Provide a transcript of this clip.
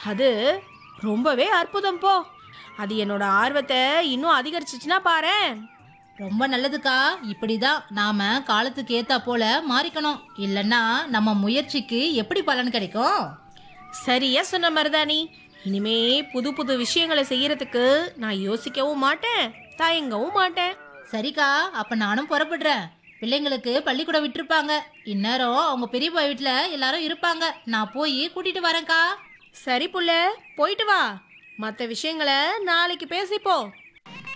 அது ரொம்பவே அற்புதம் போ அது என்னோட ஆர்வத்தை இன்னும் அதிகரிச்சிச்சுன்னா பாரேன் ரொம்ப நல்லதுக்கா இப்படிதான் நாம காலத்துக்கு ஏத்தா போல மாறிக்கணும் இல்லைன்னா நம்ம முயற்சிக்கு எப்படி பலன் கிடைக்கும் சரியா சொன்ன மருதாணி இனிமே புது புது விஷயங்களை செய்யறதுக்கு நான் யோசிக்கவும் மாட்டேன் தயங்கவும் மாட்டேன் சரிக்கா அப்ப நானும் புறப்படுறேன் பிள்ளைங்களுக்கு பள்ளிக்கூடம் விட்டுருப்பாங்க இந்நேரம் அவங்க பெரியப்பா வீட்டுல எல்லாரும் இருப்பாங்க நான் போய் கூட்டிட்டு வரேன்க்கா சரி புள்ள போயிட்டு வா மற்ற விஷயங்களை நாளைக்கு பேசிப்போம்